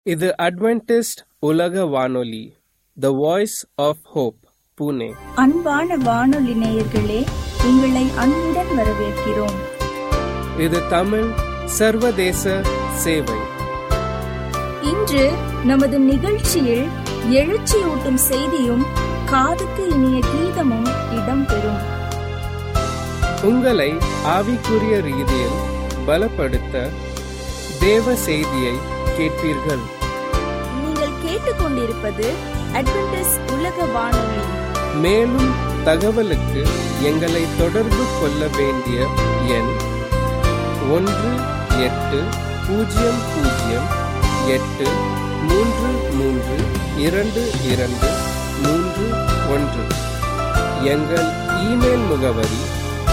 இது அட்வென்டிஸ்ட் உலக வானொலி the voice of hope Pune அன்பான வானொலி நேயர்களே உங்களை அன்புடன் வரவேற்கிறோம் இது தமிழ் சர்வதேச சேவை இன்று நமது நிகழ்ச்சியில் எழுச்சியூட்டும் செய்தியும் காதுக்கு இனிய கீதமும் இடம்பெறும் உங்களை ஆவிக்குரிய ரீதியில் பலப்படுத்த தேவ செய்தியை கேட்பீர்கள் நீங்கள் கேட்டுக்கொண்டிருப்பது அட்வென்டிஸ் உலக வானொலி மேலும் தகவலுக்கு எங்களை தொடர்பு கொள்ள வேண்டிய எண் ஒன்று எட்டு பூஜ்ஜியம் பூஜ்ஜியம் எட்டு மூன்று மூன்று இரண்டு இரண்டு மூன்று ஒன்று எங்கள் இமெயில் முகவரி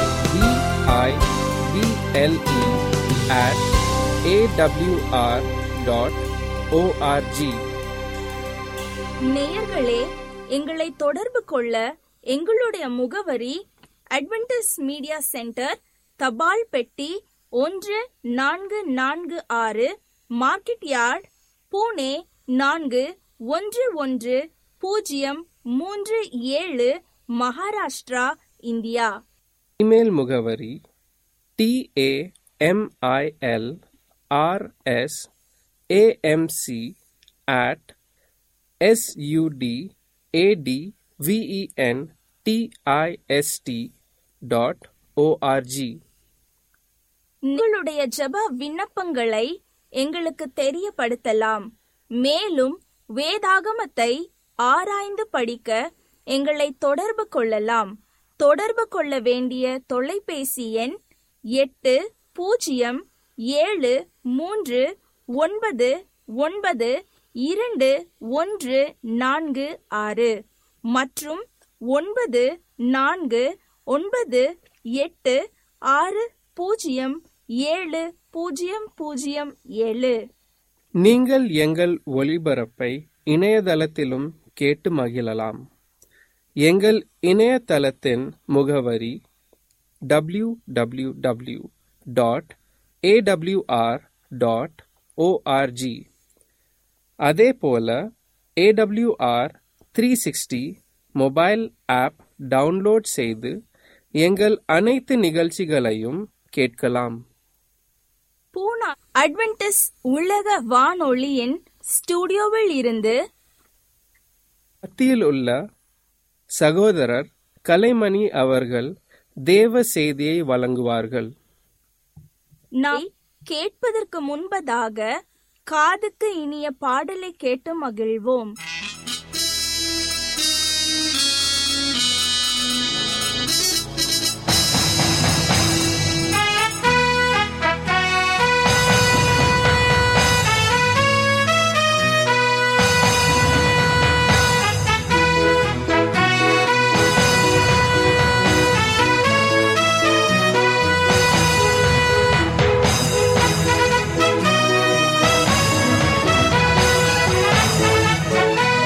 B I B L E at AWR dot ORG நேயர்களே எங்களை தொடர்பு கொள்ள எங்களுடைய முகவரி அட்வென்டிஸ் மீடியா சென்டர் தபால் பெட்டி ஒன்று நான்கு நான்கு ஆறு மார்க்கெட் யார்ட் பூனே நான்கு ஒன்று ஒன்று பூஜ்ஜியம் மூன்று ஏழு மகாராஷ்டிரா இந்தியா இமெயில் முகவரி T A M I L R S A M C at S U D A T V E N D I S T dot ORG உங்களுடைய ஜெப விண்ணப்பங்களை எங்களுக்கு தெரியப்படுத்தலாம் மேலும் வேதாகமத்தை ஆராய்ந்து படிக்க எங்களை தொடர்பு கொள்ளலாம் தொடர்பு கொள்ள வேண்டிய தொலைபேசி எண் எட்டு பூஜ்ஜியம் ஏழு மூன்று ஒன்பது ஒன்பது இரண்டு ஒன்று நான்கு ஆறு மற்றும் ஒன்பது நான்கு ஒன்பது எட்டு ஆறு பூஜ்ஜியம் ஏழு பூஜ்ஜியம் பூஜ்ஜியம் ஏழு நீங்கள் எங்கள் ஒளிபரப்பை இணையதளத்திலும் கேட்டு மகிழலாம் எங்கள் இணையதளத்தின் முகவரி W W W dot AWR dot ORG அதே போல AWR three sixty mobile app download செய்து எங்கள் அனைத்து நிகழ்ச்சிகளையும் கேட்கலாம் பூனா அட்வென்டிஸ் உலக வானொலியின் ஸ்டுடியோவில் இருந்து மத்தியில் உள்ள சகோதரர் கலைமணி அவர்கள் தேவ செய்தியை வழங்குவார்கள் நாம் கேட்பதற்கு முன்பதாக காதுக்கு இனிய பாடலை கேட்டு மகிழ்வோம் Thank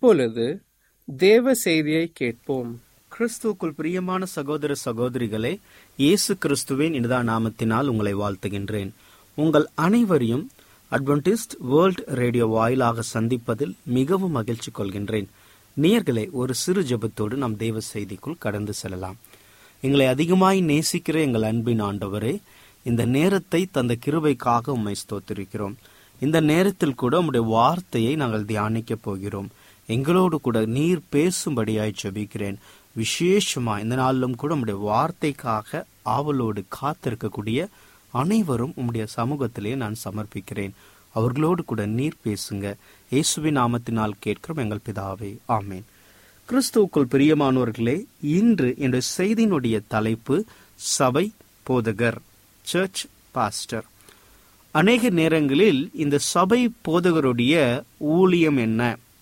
இப்பொழுது தேவ செய்தியை கேட்போம் கிறிஸ்துவுக்குள் பிரியமான சகோதர சகோதரிகளே இயேசு கிறிஸ்துவின் இனிதா நாமத்தினால் உங்களை வாழ்த்துகின்றேன் உங்கள் அனைவரையும் அட்வென்டிஸ்ட் வேர்ல்ட் ரேடியோ வாயிலாக சந்திப்பதில் மிகவும் மகிழ்ச்சி கொள்கின்றேன் நேயர்களே ஒரு சிறு ஜெபத்தோடு நாம் தேவ செய்திக்குள் கடந்து செல்லலாம் எங்களை அதிகமாய் நேசிக்கிற எங்கள் அன்பின் ஆண்டவரே இந்த நேரத்தை தந்த கிருபைக்காக உம்மை ஸ்தோத்திருக்கிறோம் இந்த நேரத்தில் கூட உம்முடைய வார்த்தையை நாங்கள் தியானிக்கப் போகிறோம் எங்களோடு கூட நீர் பேசும்படியாய் ஜெபிக்கிறேன் விசேஷமா இந்த நாளிலும் கூட உம்முடைய வார்த்தைக்காக ஆவலோடு காத்திருக்கக்கூடிய அனைவரும் உம்முடைய சமூகத்திலே நான் சமர்ப்பிக்கிறேன் அவர்களோடு கூட நீர் பேசுங்க இயேசுவின் நாமத்தினால் கேட்கிறோம் எங்கள் பிதாவே ஆமேன் கிறிஸ்துவுக்குள் பிரியமானவர்களே இன்று என்ற செய்தியினுடைய தலைப்பு சபை போதகர் சர்ச் பாஸ்டர் அநேக நேரங்களில் இந்த சபை போதகருடைய ஊழியம் என்ன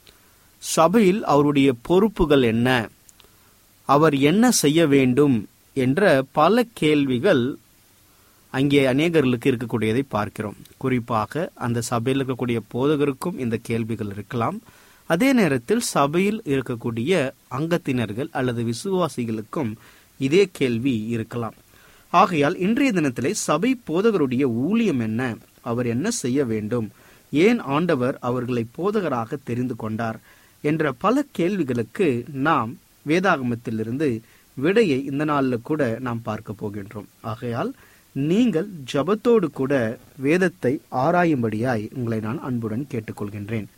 சபையில் அவருடைய பொறுப்புகள் என்ன அவர் என்ன செய்ய வேண்டும் என்ற பல கேள்விகள் அங்கே அநேகர்களுக்கு இருக்கக்கூடியதை பார்க்கிறோம் குறிப்பாக அந்த சபையில் இருக்கக்கூடிய போதகருக்கும் இந்த கேள்விகள் இருக்கலாம் அதே நேரத்தில் சபையில் இருக்கக்கூடிய அங்கத்தினர்கள் அல்லது விசுவாசிகளுக்கும் இதே கேள்வி இருக்கலாம் ஆகையால் இன்றைய தினத்திலே சபை போதகருடைய ஊழியம் என்ன அவர் என்ன செய்ய வேண்டும் ஏன் ஆண்டவர் அவர்களை போதகராக தெரிந்து கொண்டார் என்ற பல கேள்விகளுக்கு நாம் வேதாகமத்திலிருந்து விடையை இந்த நாளில் கூட நாம் பார்க்க போகின்றோம் ஆகையால் நீங்கள் ஜபத்தோடு கூட வேதத்தை ஆராயும்படியாய் உங்களை நான் அன்புடன் கேட்டுக்கொள்கின்றேன்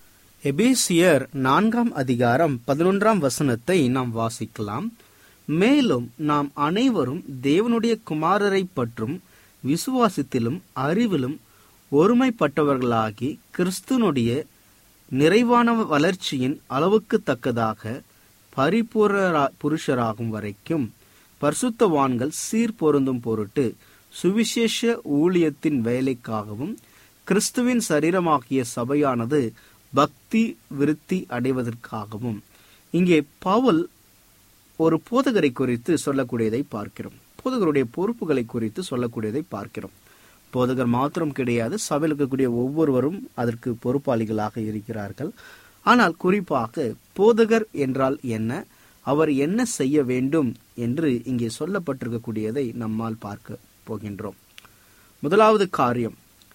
எபேசியர் நான்காம் அதிகாரம் பதினொன்றாம் வசனத்தை நாம் வாசிக்கலாம் மேலும் நாம் அனைவரும் தேவனுடைய குமாரரை பற்றும் விசுவாசத்திலும் அறிவிலும் ஒருமைப்பட்டவர்களாகி கிறிஸ்துனுடைய நிறைவான வளர்ச்சியின் அளவுக்கு தக்கதாக பரிபூர்ண புருஷராகும் வரைக்கும் பரிசுத்தவான்கள் சீர் பொருந்தும் பொருட்டு சுவிசேஷ ஊழியத்தின் வேலைக்காகவும் கிறிஸ்துவின் சரீரமாகிய சபையானது பக்தி விருத்தி அடைவதற்காகவும் இங்கே பவுல் ஒரு போதகரை குறித்து சொல்லக்கூடியதை பார்க்கிறோம் போதகருடைய பொறுப்புகளை குறித்து சொல்லக்கூடியதை பார்க்கிறோம் போதகர் மாத்திரம் கிடையாது சபையில் இருக்கக்கூடிய ஒவ்வொருவரும் அதற்கு பொறுப்பாளிகளாக இருக்கிறார்கள் ஆனால் குறிப்பாக போதகர் என்றால் என்ன அவர் என்ன செய்ய வேண்டும் என்று இங்கே சொல்லப்பட்டிருக்கக்கூடியதை நம்மால் பார்க்க போகின்றோம் முதலாவது காரியம்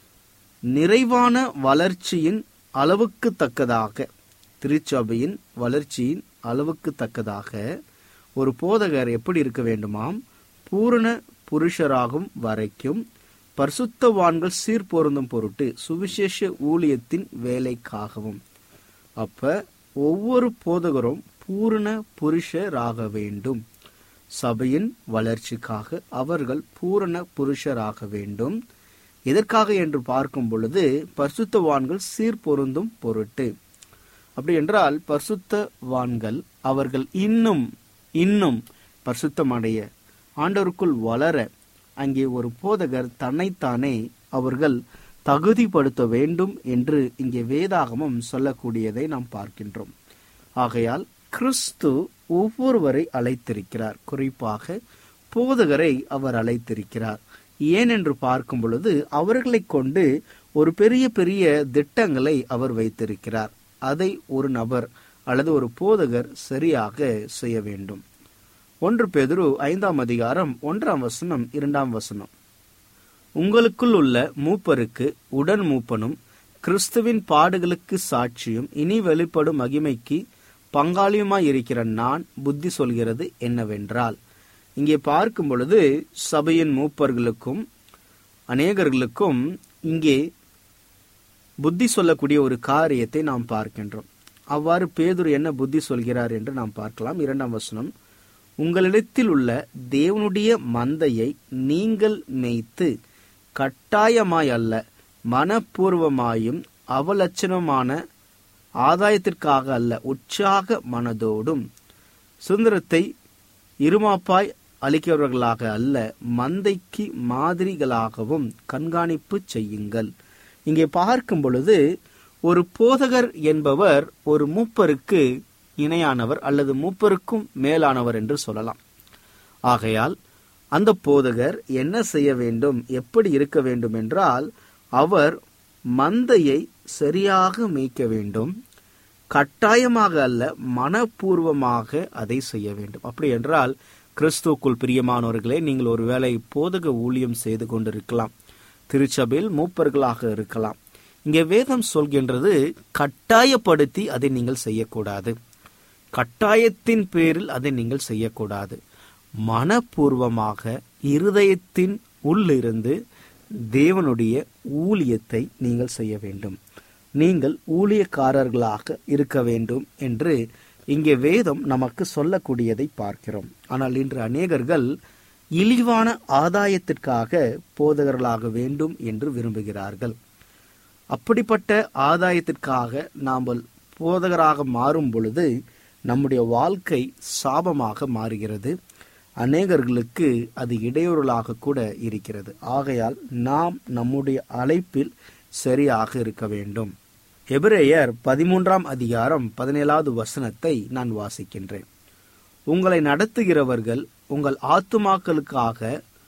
நிறைவான வளர்ச்சியின் அளவுக்கு தக்கதாக திருச்சபையின் வளர்ச்சியின் அளவுக்கு தக்கதாக ஒரு போதகர் எப்படி இருக்க வேண்டுமாம் பூரண புருஷராகும் வரைக்கும் பரிசுத்தவான்கள் சீர்பொருந்தும் பொருட்டு சுவிசேஷ ஊழியத்தின் வேலைக்காகவும் அப்ப ஒவ்வொரு போதகரும் பூரண புருஷராக வேண்டும் சபையின் வளர்ச்சிக்காக அவர்கள் பூரண புருஷராக வேண்டும் எதற்காக என்று பார்க்கும் பொழுது பரிசுத்தவான்கள் சீர்பொருந்தும் பொருட்டு அப்படி என்றால் பரிசுத்தவான்கள் அவர்கள் இன்னும் இன்னும் பரிசுத்தமடைய ஆண்டவருக்குள் வளர அங்கே ஒரு போதகர் தன்னைத்தானே அவர்கள் தகுதிப்படுத்த வேண்டும் என்று இங்கே வேதாகமம் சொல்லக்கூடியதை நாம் பார்க்கின்றோம் ஆகையால் கிறிஸ்து ஒவ்வொருவரை அழைத்திருக்கிறார் குறிப்பாக போதகரை அவர் அழைத்திருக்கிறார் ஏன் என்று பார்க்கும் பொழுது அவர்களை கொண்டு ஒரு பெரிய பெரிய திட்டங்களை அவர் வைத்திருக்கிறார் அதை ஒரு நபர் அல்லது ஒரு போதகர் சரியாக செய்ய வேண்டும் ஒன்று பெதுரு ஐந்தாம் அதிகாரம் ஒன்றாம் வசனம் இரண்டாம் வசனம் உங்களுக்குள் உள்ள மூப்பருக்கு உடன் மூப்பனும் கிறிஸ்துவின் பாடுகளுக்கு சாட்சியும் இனி வெளிப்படும் மகிமைக்கு பங்காளியுமாய் இருக்கிற நான் புத்தி சொல்கிறது என்னவென்றால் இங்கே பார்க்கும் பொழுது சபையின் மூப்பர்களுக்கும் அநேகர்களுக்கும் இங்கே புத்தி சொல்லக்கூடிய ஒரு காரியத்தை நாம் பார்க்கின்றோம் அவ்வாறு பேதுரு என்ன புத்தி சொல்கிறார் என்று நாம் பார்க்கலாம் இரண்டாம் வசனம் உங்களிடத்தில் உள்ள தேவனுடைய மந்தையை நீங்கள் மேய்த்து கட்டாயமாய் அல்ல மனப்பூர்வமாயும் அவலட்சணமான ஆதாயத்திற்காக அல்ல உற்சாக மனதோடும் சுதந்திரத்தை இருமாப்பாய் அளிக்கிறவர்களாக அல்ல மந்தைக்கு மாதிரிகளாகவும் கண்காணிப்பு செய்யுங்கள் இங்கே பார்க்கும் பொழுது ஒரு போதகர் என்பவர் ஒரு மூப்பருக்கு இணையானவர் அல்லது மூப்பருக்கும் மேலானவர் என்று சொல்லலாம் ஆகையால் அந்த போதகர் என்ன செய்ய வேண்டும் எப்படி இருக்க வேண்டும் என்றால் அவர் மந்தையை சரியாக மேய்க்க வேண்டும் கட்டாயமாக அல்ல மனப்பூர்வமாக அதை செய்ய வேண்டும் அப்படி என்றால் கிறிஸ்துவுக்குள் பிரியமானவர்களே நீங்கள் ஒருவேளை போதக ஊழியம் செய்து கொண்டிருக்கலாம் திருச்சபையில் மூப்பர்களாக இருக்கலாம் இங்கே வேதம் சொல்கின்றது கட்டாயப்படுத்தி அதை நீங்கள் செய்யக்கூடாது கட்டாயத்தின் பேரில் அதை நீங்கள் செய்யக்கூடாது மனப்பூர்வமாக இருதயத்தின் உள்ளிருந்து தேவனுடைய ஊழியத்தை நீங்கள் செய்ய வேண்டும் நீங்கள் ஊழியக்காரர்களாக இருக்க வேண்டும் என்று இங்கே வேதம் நமக்கு சொல்லக்கூடியதை பார்க்கிறோம் ஆனால் இன்று அநேகர்கள் இழிவான ஆதாயத்திற்காக போதகர்களாக வேண்டும் என்று விரும்புகிறார்கள் அப்படிப்பட்ட ஆதாயத்திற்காக நாம் போதகராக மாறும் பொழுது நம்முடைய வாழ்க்கை சாபமாக மாறுகிறது அநேகர்களுக்கு அது இடையூறலாக கூட இருக்கிறது ஆகையால் நாம் நம்முடைய அழைப்பில் சரியாக இருக்க வேண்டும் எபிரேயர் பதிமூன்றாம் அதிகாரம் பதினேழாவது வசனத்தை நான் வாசிக்கின்றேன் உங்களை நடத்துகிறவர்கள் உங்கள் ஆத்துமாக்களுக்காக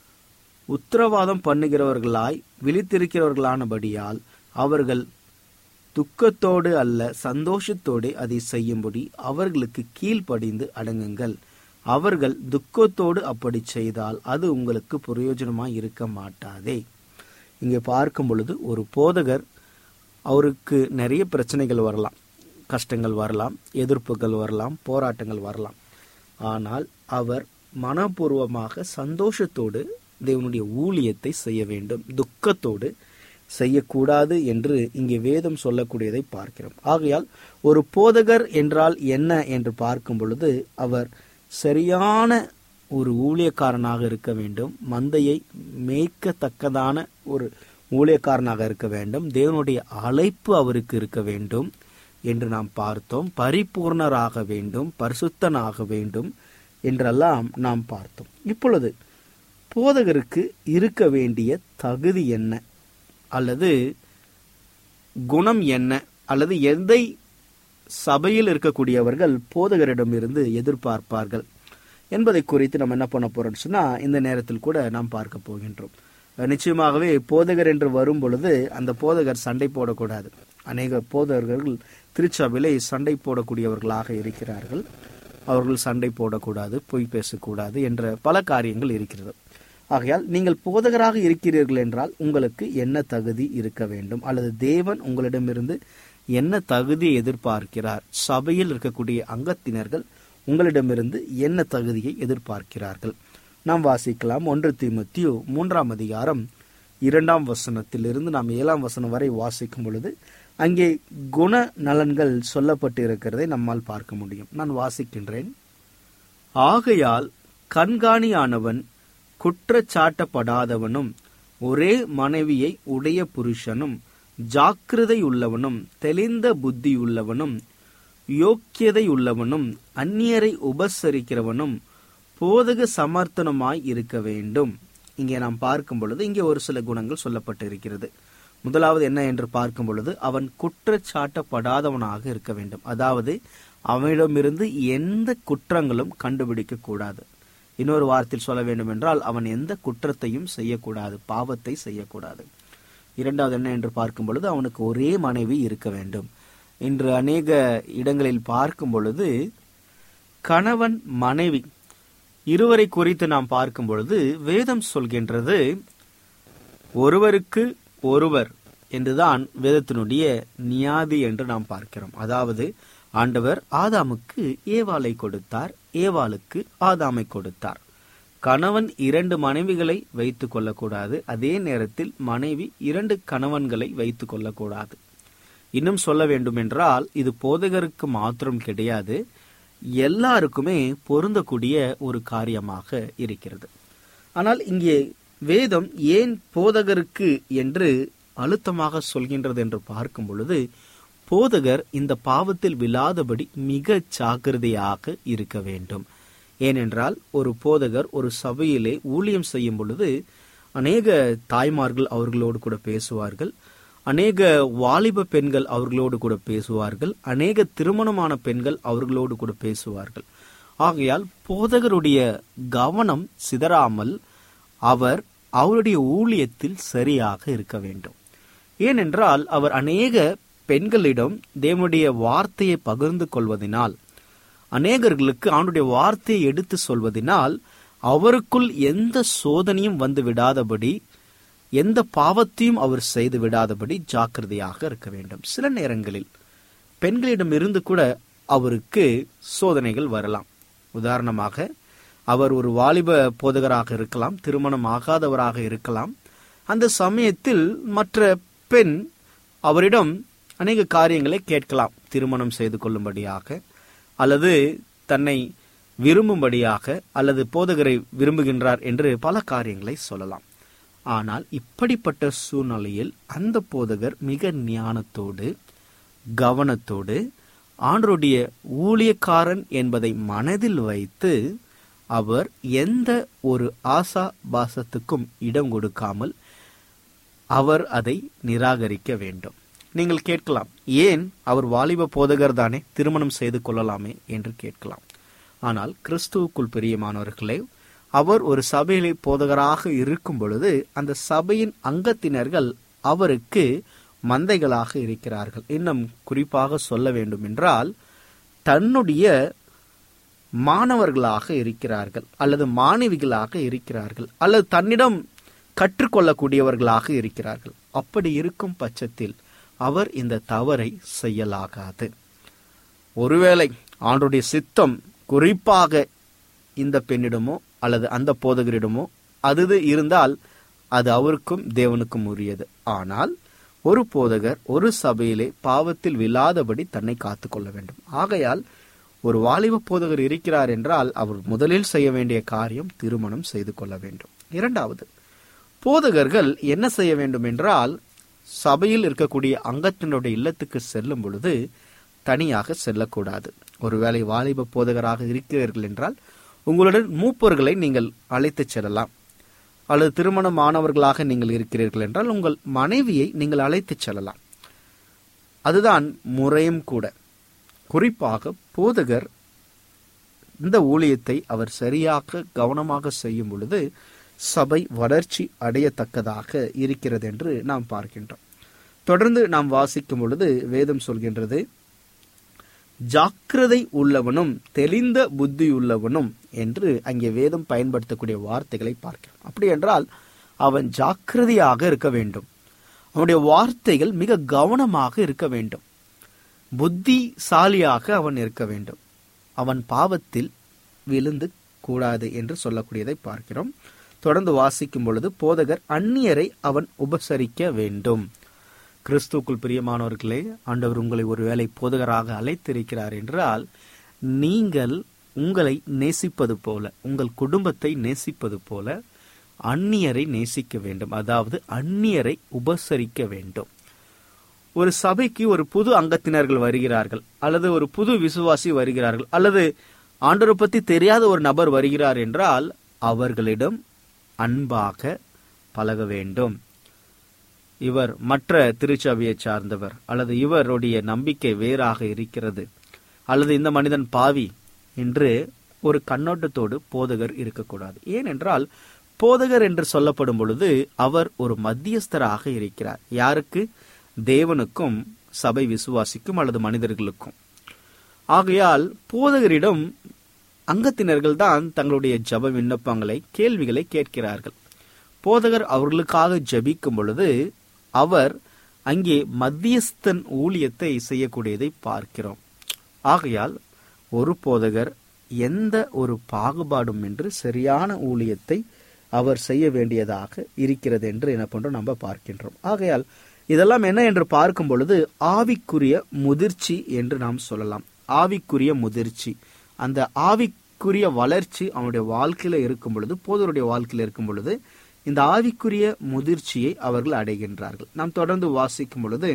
உத்தரவாதம் பண்ணுகிறவர்களாய் விழித்திருக்கிறவர்களானபடியால் அவர்கள் துக்கத்தோடு அல்ல சந்தோஷத்தோடு அதை செய்யும்படி அவர்களுக்கு கீழ்ப்படிந்து அடங்குங்கள் அவர்கள் துக்கத்தோடு அப்படி செய்தால் அது உங்களுக்கு பிரயோஜனமாய் இருக்க மாட்டாதே இங்கே பார்க்கும் பொழுது ஒரு போதகர் அவருக்கு நிறைய பிரச்சனைகள் வரலாம் கஷ்டங்கள் வரலாம் எதிர்ப்புகள் வரலாம் போராட்டங்கள் வரலாம் ஆனால் அவர் மனப்பூர்வமாக சந்தோஷத்தோடு தேவனுடைய ஊழியத்தை செய்ய வேண்டும் துக்கத்தோடு செய்யக்கூடாது என்று இங்கே வேதம் சொல்லக்கூடியதை பார்க்கிறோம் ஆகையால் ஒரு போதகர் என்றால் என்ன என்று பார்க்கும் பொழுது அவர் சரியான ஒரு ஊழியக்காரனாக இருக்க வேண்டும் மந்தையை மேய்க்கத்தக்கதான ஒரு ஊழியக்காரனாக இருக்க வேண்டும் தேவனுடைய அழைப்பு அவருக்கு இருக்க வேண்டும் என்று நாம் பார்த்தோம் பரிபூர்ணராக வேண்டும் பரிசுத்தனாக வேண்டும் என்றெல்லாம் நாம் பார்த்தோம் இப்பொழுது போதகருக்கு இருக்க வேண்டிய தகுதி என்ன அல்லது குணம் என்ன அல்லது எதை சபையில் இருக்கக்கூடியவர்கள் போதகரிடமிருந்து எதிர்பார்ப்பார்கள் என்பதை குறித்து நம்ம என்ன பண்ண போறோம்னு சொன்னா இந்த நேரத்தில் கூட நாம் பார்க்க போகின்றோம் நிச்சயமாகவே போதகர் என்று வரும் பொழுது அந்த போதகர் சண்டை போடக்கூடாது அநேக போதகர்கள் திருச்சபையிலே சண்டை போடக்கூடியவர்களாக இருக்கிறார்கள் அவர்கள் சண்டை போடக்கூடாது பொய் பேசக்கூடாது என்ற பல காரியங்கள் இருக்கிறது ஆகையால் நீங்கள் போதகராக இருக்கிறீர்கள் என்றால் உங்களுக்கு என்ன தகுதி இருக்க வேண்டும் அல்லது தேவன் உங்களிடமிருந்து என்ன தகுதியை எதிர்பார்க்கிறார் சபையில் இருக்கக்கூடிய அங்கத்தினர்கள் உங்களிடமிருந்து என்ன தகுதியை எதிர்பார்க்கிறார்கள் நாம் வாசிக்கலாம் ஒன்று தீமத்தியோ மூன்றாம் அதிகாரம் இரண்டாம் வசனத்திலிருந்து நாம் ஏழாம் வசனம் வரை வாசிக்கும் பொழுது அங்கே குண நலன்கள் சொல்லப்பட்டு இருக்கிறதை நம்மால் பார்க்க முடியும் நான் வாசிக்கின்றேன் ஆகையால் கண்காணியானவன் குற்றச்சாட்டப்படாதவனும் ஒரே மனைவியை உடைய புருஷனும் ஜாக்கிரதை உள்ளவனும் தெளிந்த புத்தி உள்ளவனும் யோக்கியதை உள்ளவனும் அந்நியரை உபசரிக்கிறவனும் போதக சமர்த்தனமாய் இருக்க வேண்டும் இங்கே நாம் பார்க்கும் பொழுது இங்கே ஒரு சில குணங்கள் சொல்லப்பட்டு இருக்கிறது முதலாவது என்ன என்று பார்க்கும் பொழுது அவன் குற்றச்சாட்டப்படாதவனாக இருக்க வேண்டும் அதாவது அவனிடமிருந்து எந்த குற்றங்களும் கண்டுபிடிக்க கூடாது இன்னொரு வார்த்தையில் சொல்ல வேண்டும் என்றால் அவன் எந்த குற்றத்தையும் செய்யக்கூடாது பாவத்தை செய்யக்கூடாது இரண்டாவது என்ன என்று பார்க்கும் பொழுது அவனுக்கு ஒரே மனைவி இருக்க வேண்டும் இன்று அநேக இடங்களில் பார்க்கும் பொழுது கணவன் மனைவி இருவரை குறித்து நாம் பார்க்கும் பொழுது வேதம் சொல்கின்றது ஒருவருக்கு ஒருவர் என்றுதான் வேதத்தினுடைய நியாதி என்று நாம் பார்க்கிறோம் அதாவது ஆண்டவர் ஆதாமுக்கு ஏவாளை கொடுத்தார் ஏவாளுக்கு ஆதாமை கொடுத்தார் கணவன் இரண்டு மனைவிகளை வைத்துக் கொள்ளக்கூடாது அதே நேரத்தில் மனைவி இரண்டு கணவன்களை வைத்துக் கொள்ளக்கூடாது இன்னும் சொல்ல வேண்டும் என்றால் இது போதகருக்கு மாத்திரம் கிடையாது எல்லாருக்குமே பொருந்தக்கூடிய ஒரு காரியமாக இருக்கிறது ஆனால் இங்கே வேதம் ஏன் போதகருக்கு என்று அழுத்தமாக சொல்கின்றது என்று பார்க்கும் பொழுது போதகர் இந்த பாவத்தில் விழாதபடி மிக ஜாக்கிரதையாக இருக்க வேண்டும் ஏனென்றால் ஒரு போதகர் ஒரு சபையிலே ஊழியம் செய்யும் பொழுது அநேக தாய்மார்கள் அவர்களோடு கூட பேசுவார்கள் அநேக வாலிப பெண்கள் அவர்களோடு கூட பேசுவார்கள் அநேக திருமணமான பெண்கள் அவர்களோடு கூட பேசுவார்கள் ஆகையால் போதகருடைய கவனம் சிதறாமல் அவர் அவருடைய ஊழியத்தில் சரியாக இருக்க வேண்டும் ஏனென்றால் அவர் அநேக பெண்களிடம் தேவனுடைய வார்த்தையை பகிர்ந்து கொள்வதினால் அநேகர்களுக்கு ஆண்டுடைய வார்த்தையை எடுத்து சொல்வதினால் அவருக்குள் எந்த சோதனையும் வந்து விடாதபடி எந்த பாவத்தையும் அவர் செய்து விடாதபடி ஜாக்கிரதையாக இருக்க வேண்டும் சில நேரங்களில் பெண்களிடம் இருந்து கூட அவருக்கு சோதனைகள் வரலாம் உதாரணமாக அவர் ஒரு வாலிப போதகராக இருக்கலாம் திருமணம் ஆகாதவராக இருக்கலாம் அந்த சமயத்தில் மற்ற பெண் அவரிடம் அநேக காரியங்களை கேட்கலாம் திருமணம் செய்து கொள்ளும்படியாக அல்லது தன்னை விரும்பும்படியாக அல்லது போதகரை விரும்புகின்றார் என்று பல காரியங்களை சொல்லலாம் ஆனால் இப்படிப்பட்ட சூழ்நிலையில் அந்த போதகர் மிக ஞானத்தோடு கவனத்தோடு ஆண்டருடைய ஊழியக்காரன் என்பதை மனதில் வைத்து அவர் எந்த ஒரு ஆசா பாசத்துக்கும் இடம் கொடுக்காமல் அவர் அதை நிராகரிக்க வேண்டும் நீங்கள் கேட்கலாம் ஏன் அவர் வாலிப போதகர் தானே திருமணம் செய்து கொள்ளலாமே என்று கேட்கலாம் ஆனால் கிறிஸ்துவுக்குள் பிரியமானவர்களே அவர் ஒரு சபையிலே போதகராக இருக்கும் பொழுது அந்த சபையின் அங்கத்தினர்கள் அவருக்கு மந்தைகளாக இருக்கிறார்கள் இன்னும் குறிப்பாக சொல்ல வேண்டும் என்றால் தன்னுடைய மாணவர்களாக இருக்கிறார்கள் அல்லது மாணவிகளாக இருக்கிறார்கள் அல்லது தன்னிடம் கற்றுக்கொள்ளக்கூடியவர்களாக இருக்கிறார்கள் அப்படி இருக்கும் பட்சத்தில் அவர் இந்த தவறை செய்யலாகாது ஒருவேளை ஆண்டுடைய சித்தம் குறிப்பாக இந்த பெண்ணிடமோ அல்லது அந்த போதகரிடமோ அது இருந்தால் அது அவருக்கும் தேவனுக்கும் உரியது ஆனால் ஒரு போதகர் ஒரு சபையிலே பாவத்தில் விழாதபடி தன்னை காத்துக்கொள்ள வேண்டும் ஆகையால் ஒரு வாலிப போதகர் இருக்கிறார் என்றால் அவர் முதலில் செய்ய வேண்டிய காரியம் திருமணம் செய்து கொள்ள வேண்டும் இரண்டாவது போதகர்கள் என்ன செய்ய வேண்டும் என்றால் சபையில் இருக்கக்கூடிய அங்கத்தினுடைய இல்லத்துக்கு செல்லும் பொழுது தனியாக செல்லக்கூடாது ஒருவேளை வாலிப போதகராக இருக்கிறீர்கள் என்றால் உங்களுடன் மூப்பர்களை நீங்கள் அழைத்துச் செல்லலாம் அல்லது திருமணமானவர்களாக நீங்கள் இருக்கிறீர்கள் என்றால் உங்கள் மனைவியை நீங்கள் அழைத்துச் செல்லலாம் அதுதான் முறையும் கூட குறிப்பாக போதகர் இந்த ஊழியத்தை அவர் சரியாக கவனமாக செய்யும் பொழுது சபை வளர்ச்சி அடையத்தக்கதாக இருக்கிறது என்று நாம் பார்க்கின்றோம் தொடர்ந்து நாம் வாசிக்கும் பொழுது வேதம் சொல்கின்றது ஜாக்கிரதை உள்ளவனும் தெளிந்த புத்தியுள்ளவனும் என்று அங்கே வேதம் பயன்படுத்தக்கூடிய வார்த்தைகளை பார்க்கிறோம் அப்படி என்றால் அவன் ஜாக்கிரதையாக இருக்க வேண்டும் அவனுடைய வார்த்தைகள் மிக கவனமாக இருக்க வேண்டும் புத்திசாலியாக அவன் இருக்க வேண்டும் அவன் பாவத்தில் விழுந்து கூடாது என்று சொல்லக்கூடியதை பார்க்கிறோம் தொடர்ந்து வாசிக்கும் பொழுது போதகர் அந்நியரை அவன் உபசரிக்க வேண்டும் கிறிஸ்துக்குள் பிரியமானவர்களே ஆண்டவர் உங்களை ஒருவேளை போதகராக அழைத்திருக்கிறார் என்றால் நீங்கள் உங்களை நேசிப்பது போல உங்கள் குடும்பத்தை நேசிப்பது போல அந்நியரை நேசிக்க வேண்டும் அதாவது அந்நியரை உபசரிக்க வேண்டும் ஒரு சபைக்கு ஒரு புது அங்கத்தினர்கள் வருகிறார்கள் அல்லது ஒரு புது விசுவாசி வருகிறார்கள் அல்லது ஆண்டவரை பத்தி தெரியாத ஒரு நபர் வருகிறார் என்றால் அவர்களிடம் அன்பாக பழக வேண்டும் இவர் மற்ற திருச்சபையை சார்ந்தவர் அல்லது இவருடைய நம்பிக்கை வேறாக இருக்கிறது அல்லது இந்த மனிதன் பாவி என்று ஒரு கண்ணோட்டத்தோடு போதகர் இருக்கக்கூடாது ஏனென்றால் போதகர் என்று சொல்லப்படும் பொழுது அவர் ஒரு மத்தியஸ்தராக இருக்கிறார் யாருக்கு தேவனுக்கும் சபை விசுவாசிக்கும் அல்லது மனிதர்களுக்கும் ஆகையால் போதகரிடம் அங்கத்தினர்கள் தான் தங்களுடைய ஜப விண்ணப்பங்களை கேள்விகளை கேட்கிறார்கள் போதகர் அவர்களுக்காக ஜபிக்கும் பொழுது அவர் அங்கே மத்தியஸ்தன் ஊழியத்தை செய்யக்கூடியதை பார்க்கிறோம் ஆகையால் ஒரு போதகர் எந்த ஒரு பாகுபாடும் என்று சரியான ஊழியத்தை அவர் செய்ய வேண்டியதாக இருக்கிறது என்று என்ன பண்றோம் நம்ம பார்க்கின்றோம் ஆகையால் இதெல்லாம் என்ன என்று பார்க்கும் பொழுது ஆவிக்குரிய முதிர்ச்சி என்று நாம் சொல்லலாம் ஆவிக்குரிய முதிர்ச்சி அந்த ஆவிக்குரிய வளர்ச்சி அவனுடைய வாழ்க்கையில இருக்கும் பொழுது போதருடைய வாழ்க்கையில இருக்கும் பொழுது இந்த ஆவிக்குரிய முதிர்ச்சியை அவர்கள் அடைகின்றார்கள் நாம் தொடர்ந்து வாசிக்கும் பொழுது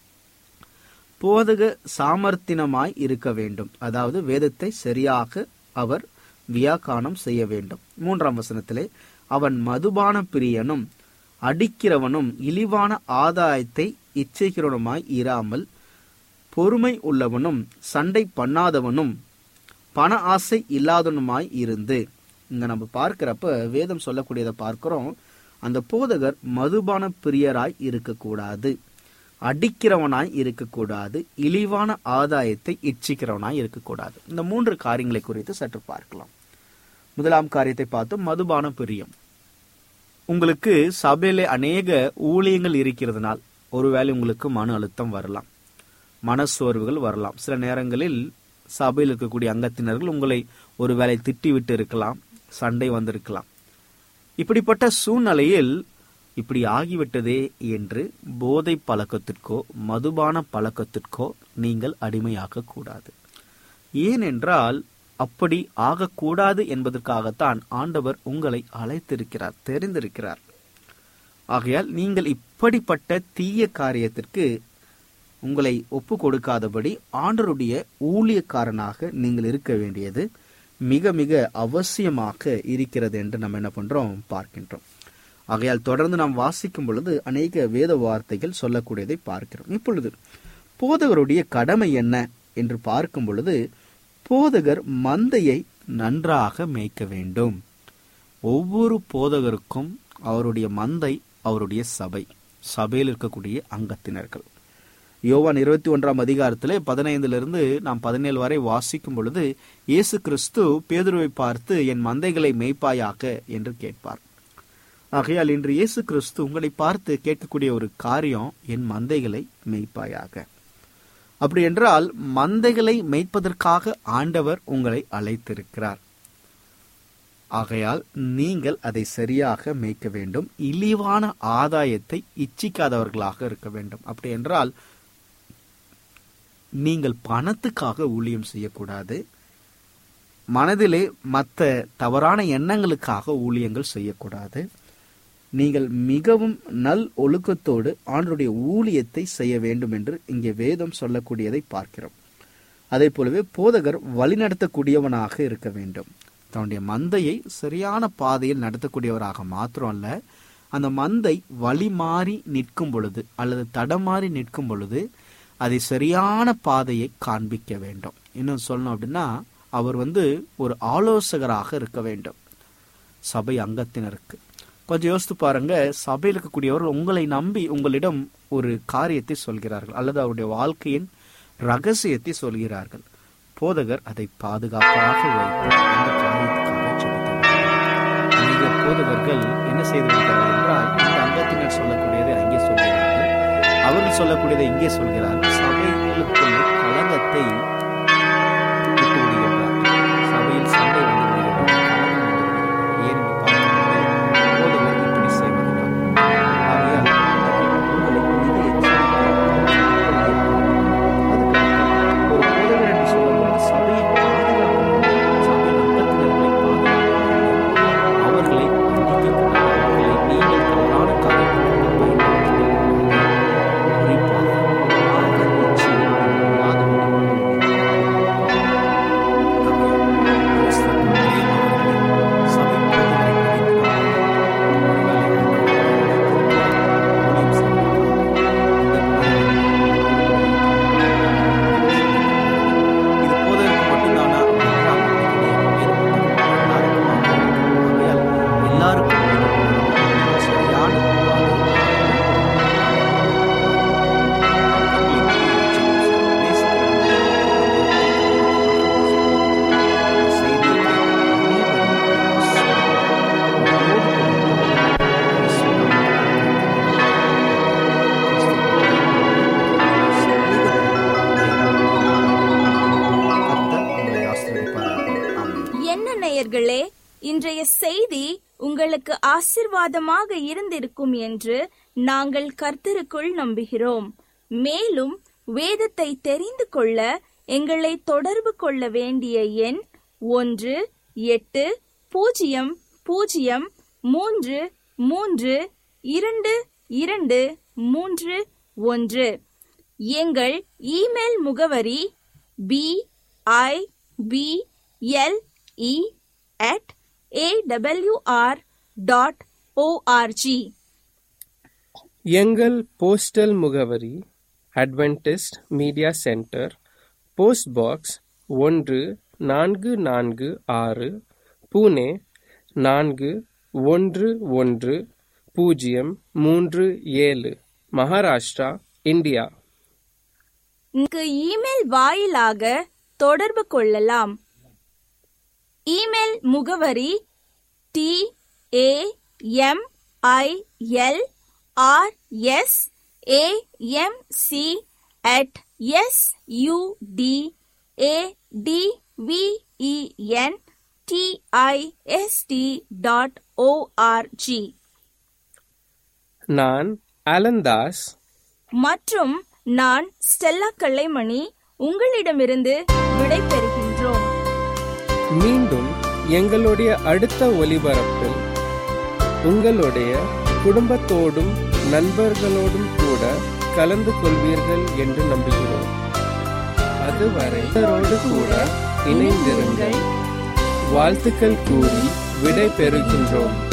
போதக சாமர்த்தினமாய் இருக்க வேண்டும் அதாவது வேதத்தை சரியாக அவர் வியாக்கானம் செய்ய வேண்டும் மூன்றாம் வசனத்திலே அவன் மதுபான பிரியனும் அடிக்கிறவனும் இழிவான ஆதாயத்தை இச்சைக்கிறவனுமாய் இராமல் பொறுமை உள்ளவனும் சண்டை பண்ணாதவனும் பண ஆசை இல்லாதவனுமாய் இருந்து இங்க நம்ம பார்க்கிறப்ப வேதம் சொல்லக்கூடியதை பார்க்கிறோம் அந்த போதகர் மதுபான பிரியராய் இருக்கக்கூடாது அடிக்கிறவனாய் இருக்கக்கூடாது இழிவான ஆதாயத்தை இச்சிக்கிறவனாய் இருக்கக்கூடாது இந்த மூன்று காரியங்களை குறித்து சற்று பார்க்கலாம் முதலாம் காரியத்தை பார்த்தோம் மதுபான பிரியம் உங்களுக்கு சபையிலே அநேக ஊழியங்கள் இருக்கிறதுனால் ஒருவேளை உங்களுக்கு மன அழுத்தம் வரலாம் மனசோர்வுகள் வரலாம் சில நேரங்களில் சபையில் இருக்கக்கூடிய அங்கத்தினர்கள் உங்களை ஒருவேளை திட்டிவிட்டு இருக்கலாம் சண்டை வந்திருக்கலாம் இப்படிப்பட்ட சூழ்நிலையில் இப்படி ஆகிவிட்டதே என்று போதை பழக்கத்திற்கோ மதுபான பழக்கத்திற்கோ நீங்கள் அடிமையாக கூடாது ஏனென்றால் அப்படி ஆகக்கூடாது என்பதற்காகத்தான் ஆண்டவர் உங்களை அழைத்திருக்கிறார் தெரிந்திருக்கிறார் ஆகையால் நீங்கள் இப்படிப்பட்ட தீய காரியத்திற்கு உங்களை ஒப்பு கொடுக்காதபடி ஆண்டருடைய ஊழியக்காரனாக நீங்கள் இருக்க வேண்டியது மிக மிக அவசியமாக இருக்கிறது என்று நம்ம என்ன பண்றோம் பார்க்கின்றோம் ஆகையால் தொடர்ந்து நாம் வாசிக்கும் பொழுது அநேக வேத வார்த்தைகள் சொல்லக்கூடியதை பார்க்கிறோம் இப்பொழுது போதகருடைய கடமை என்ன என்று பார்க்கும் பொழுது போதகர் மந்தையை நன்றாக மேய்க்க வேண்டும் ஒவ்வொரு போதகருக்கும் அவருடைய மந்தை அவருடைய சபை சபையில் இருக்கக்கூடிய அங்கத்தினர்கள் யோவான் இருபத்தி ஒன்றாம் அதிகாரத்திலே பதினைந்திலிருந்து நாம் பதினேழு வரை வாசிக்கும் பொழுது இயேசு கிறிஸ்து பேதுருவை பார்த்து என் மந்தைகளை மேய்ப்பாயாக என்று கேட்பார் ஆகையால் இன்று இயேசு கிறிஸ்து உங்களை பார்த்து கேட்கக்கூடிய ஒரு காரியம் என் மந்தைகளை மேய்ப்பாயாக அப்படி என்றால் மந்தைகளை மேய்ப்பதற்காக ஆண்டவர் உங்களை அழைத்திருக்கிறார் ஆகையால் நீங்கள் அதை சரியாக மேய்க்க வேண்டும் இழிவான ஆதாயத்தை இச்சிக்காதவர்களாக இருக்க வேண்டும் அப்படி என்றால் நீங்கள் பணத்துக்காக ஊழியம் செய்யக்கூடாது மனதிலே மற்ற தவறான எண்ணங்களுக்காக ஊழியங்கள் செய்யக்கூடாது நீங்கள் மிகவும் நல் ஒழுக்கத்தோடு ஆண்டருடைய ஊழியத்தை செய்ய வேண்டும் என்று இங்கே வேதம் சொல்லக்கூடியதை பார்க்கிறோம் அதே போலவே போதகர் வழிநடத்தக்கூடியவனாக இருக்க வேண்டும் தன்னுடைய மந்தையை சரியான பாதையில் நடத்தக்கூடியவராக மாத்திரம் அல்ல அந்த மந்தை வழி மாறி நிற்கும் பொழுது அல்லது தடமாறி நிற்கும் பொழுது அதை சரியான பாதையை காண்பிக்க வேண்டும் இன்னும் சொல்லணும் அப்படின்னா அவர் வந்து ஒரு ஆலோசகராக இருக்க வேண்டும் சபை அங்கத்தினருக்கு கொஞ்சம் யோசித்து பாருங்க சபையில் இருக்கக்கூடியவர்கள் உங்களை நம்பி உங்களிடம் ஒரு காரியத்தை சொல்கிறார்கள் அல்லது அவருடைய வாழ்க்கையின் ரகசியத்தை சொல்கிறார்கள் போதகர் அதை பாதுகாப்பாக வைத்து அந்த காரியத்துக்காக ஜெபிக்க அநேக போதகர்கள் என்ன செய்திருக்கிறார்கள் என்றால் இந்த அங்கத்தினர் சொல்லக்கூடியதை அங்கே சொல்கிறார்கள் அவர்கள் சொல்லக்கூடியதை இங்கே சொல்கிறார்கள் சபைகளுக்குள்ள கலங்கத்தை விட்டு விடுகின்றார்கள் சபையில் சண்டை வந்து விடுகின்றது கலகம் வந்து விடுகின்றது ஏன் என்று பார்க்கும்போது போதகர் இப்படி செய்வதுதான் ஆகையால் உங்களை மிக எச்சரிக்கையாக ஒரு போதகர் என்று சொல்லும்போது சபையை பாதுகாக்க வேண்டும் சபையின் அங்கத்தினர்களை பாதுகாக்க வேண்டும் அவர்களை அண்டிக்கக்கூடாது அவர்களை நீங்கள் தவறான காரியத்திற்கு பயன்படுத்திக் குறிப்பாக ஆக நிச்சயம் வாதம் இது போதற்கு மட்டும்தானா எல்லாருக்கும் சரியான கர்த்தர் உங்களை ஆசீர்வதிப்பாராக. ஆமென். என்ன நேயர்களே இன்றைய செய்தி உங்களுக்கு ஆசிர்வாதமாக இருந்திருக்கும் என்று நாங்கள் கர்த்தருக்குள் நம்புகிறோம் மேலும் வேதத்தை தெரிந்து கொள்ள எங்களை தொடர்பு கொள்ள வேண்டிய எண் ஒன்று எட்டு பூஜ்ஜியம் பூஜ்ஜியம் மூன்று மூன்று இரண்டு இரண்டு மூன்று ஒன்று எங்கள் இமெயில் முகவரி B I B L E at AWR dot ORG எங்கள் போஸ்டல் முகவரி Adventist media centre post box ஒன்று நான்கு நான்கு ஆறு புனே நான்கு ஒன்று ஒன்று பூஜ்ஜியம் மூன்று ஏழு மகாராஷ்டிரா இந்தியா இங்கு இமெயில் வாயிலாக தொடர்பு கொள்ளலாம் இமெயில் முகவரி T A M I L R S A M C at S U D A T V E N D I S T dot ORG நான் அலந்தாஸ் மற்றும் நான் ஸ்டெல்லா கல்லைமணி உங்களிடமிருந்து விடை பெறுகின்றோம் மீண்டும் எங்களுடைய அடுத்த ஒலிபரப்பில் உங்களுடைய குடும்பத்தோடும் நண்பர்களோடும் கூட கலந்து கொள்வீர்கள் என்று நம்புகிறோம் அதுவரை இவரோடு கூட இணைந்திருங்கள் வாழ்த்துக்கள் கூறி விடை பெறுகின்றோம்